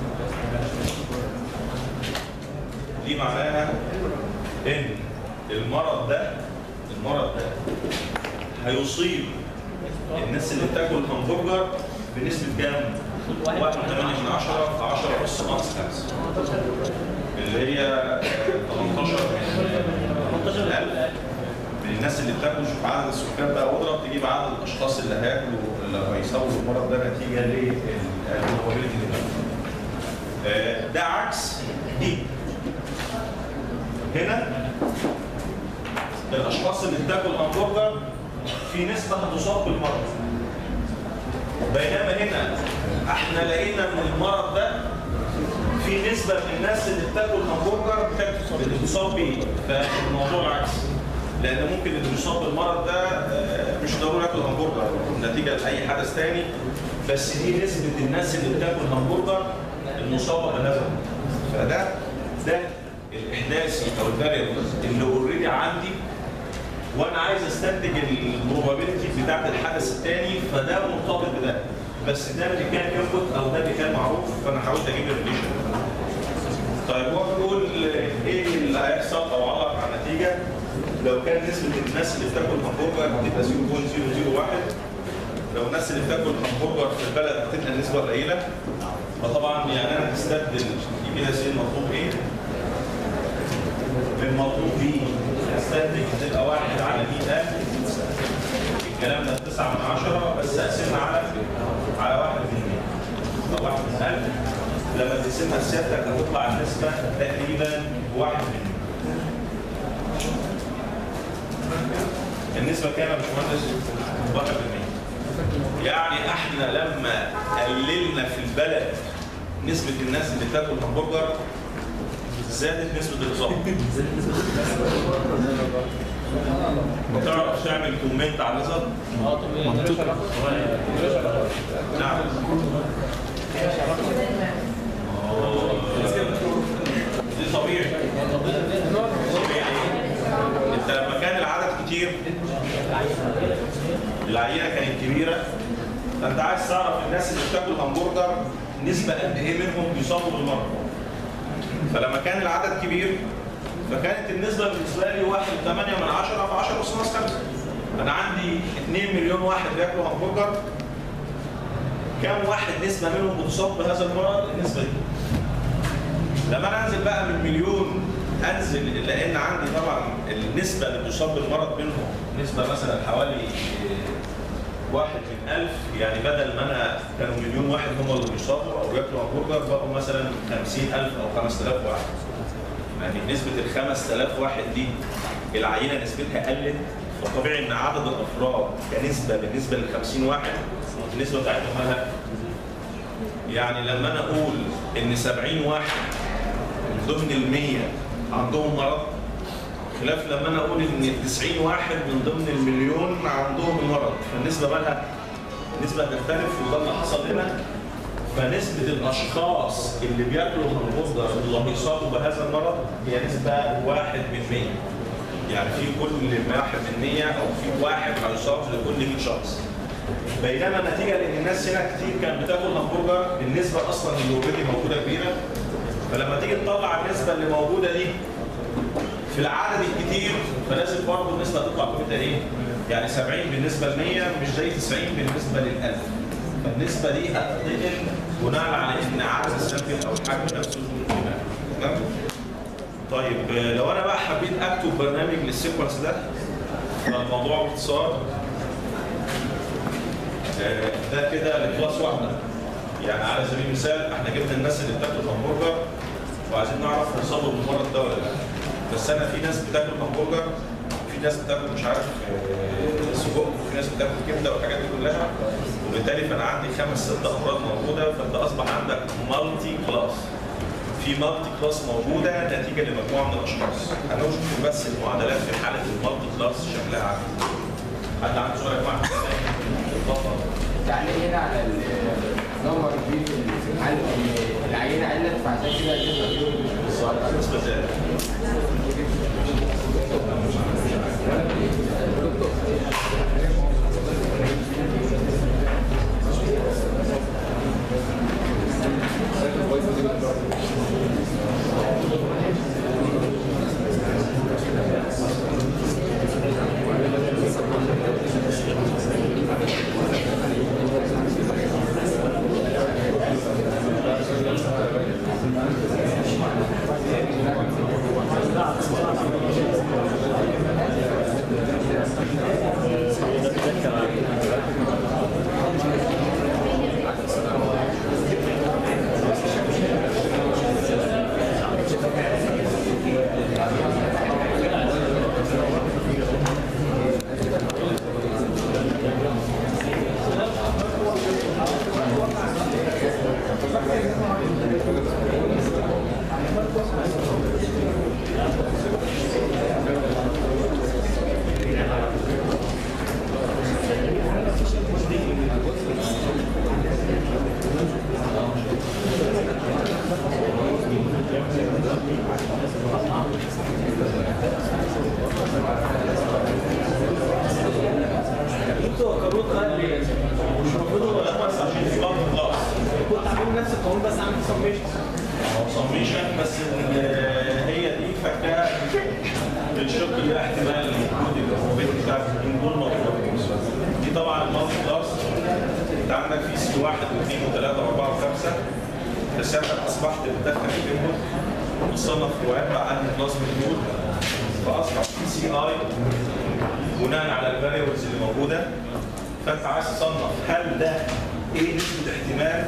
دي معناها ان المرض ده المرض ده هيصيب الناس اللي بتاكل همبرجر بنسبة كام؟ واحد وثمانية من عشرة في عشرة بص ناقص خمسة اللي هي آه، 18 من 18000 من الناس اللي بتاكل شوف عدد السكان بقى واضرب تجيب عدد الاشخاص اللي هياكلوا اللي هيصابوا بالمرض ده نتيجه للموبيليتي ده عكس دي هنا الاشخاص اللي بتاكل همبرجر في نسبه هتصاب بالمرض بينما هنا احنا لقينا ان المرض ده في نسبه من الناس اللي بتاكل همبرجر بتاكل- بتصاب بيه فالموضوع العكس لان ممكن اللي بيصاب بالمرض ده آه، مش ضروري ياكل همبرجر نتيجه لاي حدث تاني بس دي نسبه الناس اللي بتاكل همبرجر المصابه بهذا المرض. فده ده الاحداثي او الفاريبل اللي اوريدي عندي وانا عايز استنتج البروبابيلتي بتاعت الحدث الثاني فده مرتبط بده بس ده اللي كان انبوت او ده اللي كان معروف فانا حاولت اجيب الريليشن طيب هو بيقول ايه اللي هيحصل او عرض على النتيجه لو كان نسبه الناس اللي بتاكل همبرجر هتبقى 0.001 لو الناس اللي بتاكل همبرجر في البلد هتبقى النسبه قليله فطبعا يعني انا هستبدل يجي لي سين مطلوب ايه؟ المطلوب بيه استنتج هتبقى واحد على 100000 الكلام ده 9 من 10 بس اقسمها على على 1 من 100 او 1 من 1000 لما تقسمها سيادتك هتطلع النسبه تقريبا 1 من 100 النسبه كام يا باشمهندس؟ 1 من 100 يعني احنا لما قللنا في البلد نسبه الناس اللي بتاكل همبرجر زادت نسبه الاصابه تعرف تعمل كومنت على النسب؟ منطقي نعم دي طبيعي طبيعي انت لما كان العدد كتير العينه كانت كبيره فانت عايز تعرف الناس اللي بتاكل همبرجر نسبه قد ايه منهم بيصابوا بالمرض فلما كان العدد كبير فكانت النسبه بالنسبه لي 1.8 من 10 في 10 أس ناقص 5 انا عندي 2 مليون واحد بياكلوا همبرجر كم واحد نسبه منهم بتصاب بهذا المرض النسبه دي لما انا انزل بقى من مليون انزل لان عندي طبعا النسبه اللي بتصاب بالمرض منهم نسبه مثلا حوالي آه، واحد من ألف يعني بدل ما أنا كانوا مليون واحد هم اللي بيصابوا أو بياكلوا همبرجر بقوا مثلا 50000 أو 5000 واحد يعني نسبة ال 5000 واحد دي العينة نسبتها قلت فطبيعي إن عدد الأفراد كنسبة بالنسبة لل 50 واحد النسبة بتاعتهم مالها يعني لما أنا أقول إن 70 واحد من ضمن ال 100 عندهم مرض خلاف لما انا اقول ان ال 90 واحد من ضمن المليون عندهم المرض فالنسبه مالها النسبه هتختلف وده اللي حصل هنا فنسبة الأشخاص اللي بياكلوا همبرجر اللي هيصابوا بهذا المرض هي نسبة واحد من مية. يعني في كل واحد من مية أو في واحد هيصاب لكل 100 شخص. بينما نتيجة لأن الناس هنا كتير كانت بتاكل همبرجر النسبة أصلا اللي اوريدي موجودة كبيرة فلما تيجي تطلع النسبة اللي موجودة دي في العدد الكتير فلازم برضه النسبة تطلع قيمتها إيه؟ يعني 70 بالنسبة ل 100 مش زي 90 بالنسبة لل 1000. فالنسبة دي هتقل بناء على ان عدد السامبل او الحجم نفسه تمام؟ طيب آه، لو انا بقى حبيت اكتب برنامج للسيكونس ده فالموضوع باختصار آه، ده كده لكلاس واحده يعني على سبيل المثال احنا جبنا الناس اللي بتاكل همبرجر وعايزين نعرف وصلوا للمرض ده ولا لا بس انا في ناس بتاكل همبرجر في ناس بتاكل مش عارف آه، سجق وفي ناس بتاكل كبده والحاجات دي كلها وبالتالي فانا عندي خمس ست امراض موجوده فانت اصبح عندك مالتي كلاس في مالتي كلاس موجوده نتيجه لمجموعه من الاشخاص هنشوف بس المعادلات في حاله المالتي كلاس شكلها عامل إزاي. حد عنده سؤال يا جماعه؟ اتفضل تعليق هنا على النمر دي في الحل ان العينه علت فعشان كده النسبه بالظبط بالنسبه زي دكتور قانون قال لي مش المفروض هو بس عشان في مالتي كلاس كنت عامل نفس القانون بس عامل سميشن سميشن بس ال- هي دي فكها بالشق اللي احتمال وجود الكومبيت بتاعت من دول موجوده دي طبعا المالتي كلاس انت عندك في سي واحد واثنين وثلاثه واربعه وخمسه بس انت اصبحت بتدخل الانبوت مصنف ويتبع انهي كلاس من دول فاصبح في سي اي بناء على الفاريبلز اللي موجوده فانت عايز تصنف هل ده ايه نسبه احتمال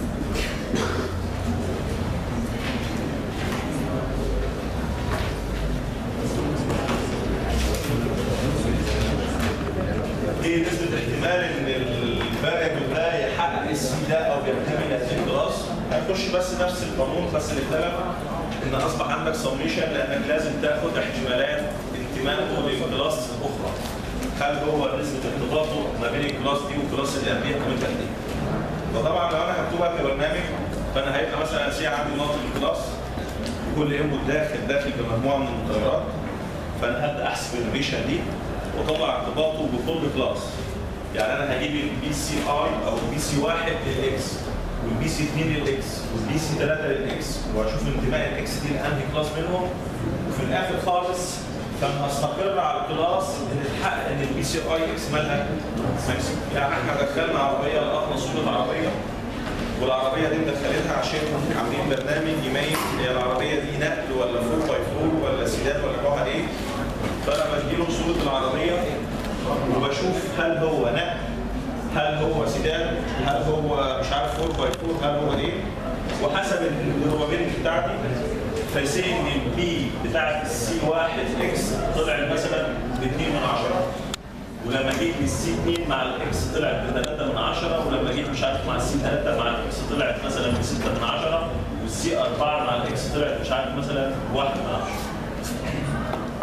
ايه نسبة احتمال ان الفاريبل ده يحقق السي ده او ينتمي لهذه الكلاس هنخش بس نفس القانون بس اللي اختلف ان اصبح عندك سميشن لانك لازم تاخد احتمالات انتمائه للكلاس الاخرى هل هو نسبة ارتباطه ما بين الكلاس دي والكلاس اللي قبليها كمان قد ايه؟ فطبعا لو انا هكتبها كبرنامج فانا هيبقى مثلا سي عندي مالتي كلاس كل انبوت داخل داخل بمجموعه من المتغيرات فانا هبدا احسب الريشن دي واطلع ارتباطه بكل كلاس يعني انا هجيب البي سي اي او البي سي 1 للاكس والبي سي 2 للاكس والبي سي 3 للاكس واشوف انتماء الاكس دي لانهي كلاس منهم وفي الاخر خالص لما استقر على الكلاس ان اتحقق ان البي سي اي اكس مالها ماكسيموم يعني احنا دخلنا عربيه لقطنا صوره عربيه والعربيه دي مدخلينها عشان عاملين برنامج يميز هي العربيه دي نقل ولا 4 باي 4 ولا سيدان ولا نوعها ايه فانا بديله صوره العربيه وبشوف هل هو نقل هل هو سيدان هل هو مش عارف 4 باي 4 هل هو ايه وحسب البروبابيلتي بتاعتي فيصير ان البي بتاعت السي 1 اكس طلعت مثلا ب 2 من 10 ولما جيت للسي 2 مع الاكس طلعت ب 3 من 10 ولما جيت مش عارف مع السي 3 مع الاكس طلعت مثلا ب 6 من 10 والسي 4 مع الاكس طلعت مش عارف مثلا ب 1 من 10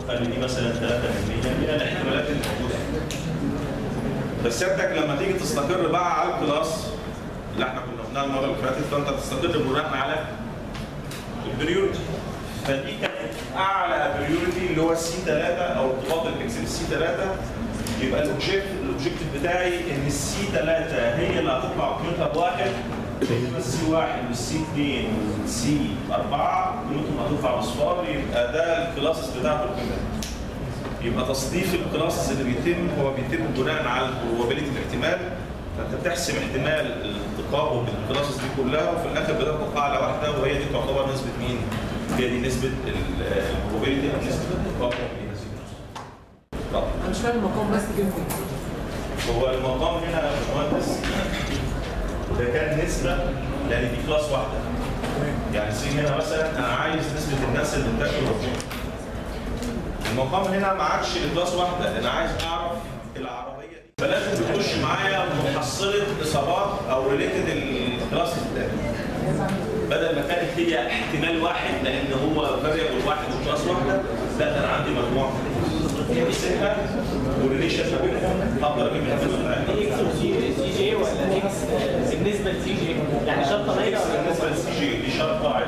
خلي دي مثلا 3% هي الاحتمالات اللي موجوده بس سيادتك لما تيجي تستقر بقى على الكلاس اللي احنا كنا قلناها المره اللي فاتت فانت تستقر بناء على البريورتي فدي كانت اعلى بريورتي اللي هو السي 3 او ارتباط الاكس بالسي 3 يبقى الاوبجيكت الاوبجيكتيف بتاعي ان السي 3 هي اللي هتطلع قيمتها بواحد يبقى السي 1 والسي 2 والسي 4 قيمتهم هتطلع بصفار يبقى ده الكلاسز بتاعته القيمه يبقى تصنيف الكلاسز اللي بيتم هو بيتم بناء على البروبابيلتي الاحتمال فانت بتحسم احتمال الالتقاء بالكلاسز دي كلها وفي الاخر بتطلق اعلى واحده وهي دي تعتبر نسبه مين؟ هي دي نسبه البروبابيلتي او نسبه الالتقاء طب انا مش فاهم المقام بس جدا هو المقام هنا يا باشمهندس ده كان نسبه لان دي كلاس واحده يعني سي هنا مثلا انا عايز نسبه الناس اللي بتاكل الرجل المقام هنا ما عادش لكلاس واحده انا عايز اعرف العربيه دي فلازم تخش معايا محصله اصابات او ريليتد الكلاس بتاعي بدل ما كانت هي احتمال واحد لان هو فاريبل واحد وكلاس واحده لا ده انا عندي مجموعه امسكها والريليشن ما بينهم اقدر اجيب النسبه دي اكس وسي سي جي ولا اكس بالنسبه لسي جي يعني شرطه مايله ولا بالنسبه للسي جي دي شرط قاعده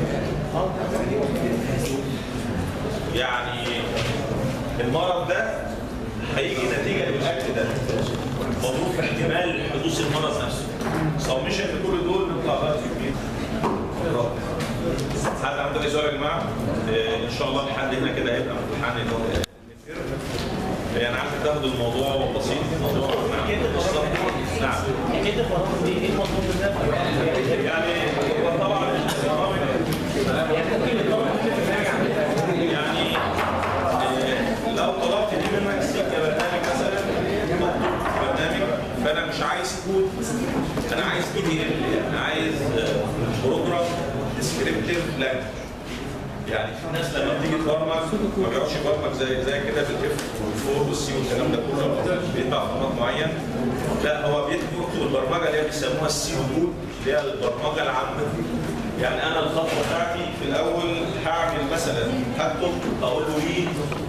يعني المرض ده هيجي نتيجه للاكل ده مضروب في احتمال حدوث المرض نفسه سمشن لكل دول نطلع بقى في البيت حد عنده اي سؤال يا جماعه؟ آه، ان شاء الله لحد هنا كده هيبقى امتحان اللي هو يعني عارف تاخد الموضوع بسيط الموضوع نعم بالظبط. نعم حكايه البرامج دي ايه المطلوب منها؟ يعني هو طبعا البرامج يعني ممكن البرامج ممكن تراجع يعني آه، لو طلبت دي منك سكه برنامج مثلا مكتوب برنامج فانا مش عايز كود انا عايز بي دي ال انا عايز بروجرام ديسكريبتيف لانجوج يعني في ناس لما بتيجي تبرمج ما بيقعدش يبرمج زي زي كده بالاف والفور والسي والكلام ده كله بيدفع فورمات معين لا هو بيكتب البرمجه اللي هي بيسموها السي كود اللي هي البرمجه العامه يعني انا الخطوه بتاعتي في الاول هعمل مثلا هكتب اقول له ريد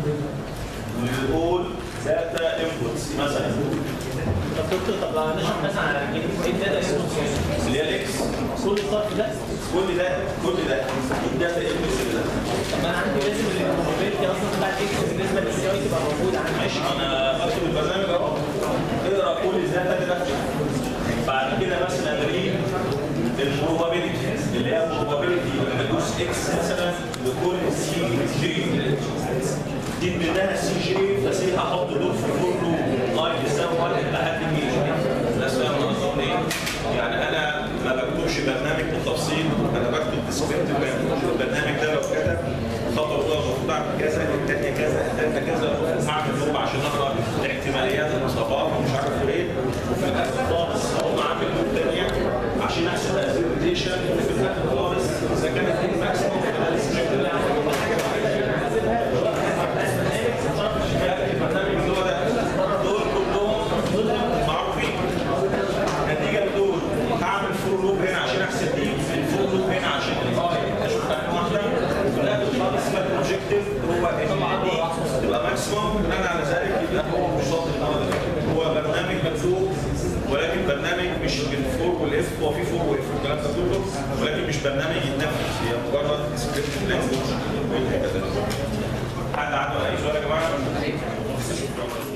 للاول داتا انبوتس مثلا طب دكتور طب لو هنشرح مثلا على ايه الداتا انبوتس اللي هي الاكس كل الصرف ده كل ده كل ده الداتا انبوتس اللي ده طب ما انا عندي لازم البروبابيلتي اصلا بتاعت اكس بالنسبه للسي اي تبقى موجوده عندي ماشي انا اكتب البرنامج اهو اقرا كل الداتا ده بعد كده مثلا ريد البروبابيلتي اللي هي البروبابيلتي حدوث اكس مثلا لكل سي جي دي منها سي جي فسي هحط دول في فور لوب اي بيساوي واحد لحد مين الناس فاهم انا قصدي ايه؟ يعني انا ما بكتبش برنامج بالتفصيل انا بكتب ديسكريبتيف البرنامج ده لو كتب الخطوه الاولى المفروض اعمل كذا الثانيه كذا الثالثه كذا هعمل لوب عشان اقرا الاحتماليات المصابات ومش عارف ايه وفي الاخر خالص هقوم اعمل لوب ثانيه عشان احسب الريليشن وفي الاخر خالص اذا كانت دي الماكسيموم يبقى الديسكريبتيف البرنامج اللي هو ده دول كلهم معروفين نتيجه لدول هعمل فور لوب هنا عشان احسب دي الفور لوب هنا عشان اشوف انهي واحده وفي الاخر خالص يبقى الاوبجيكتيف هو ان دي تبقى ماكسيموم بناء على ذلك يبقى هو مش شرط المرض هو برنامج مكتوب ولكن برنامج مش بالفور والاف هو في فور واف والكلام ده كله ولكن مش برنامج يتنفذ هي مجرد ديسكريبتيف لانجوج حد عنده اي سؤال يا جماعه؟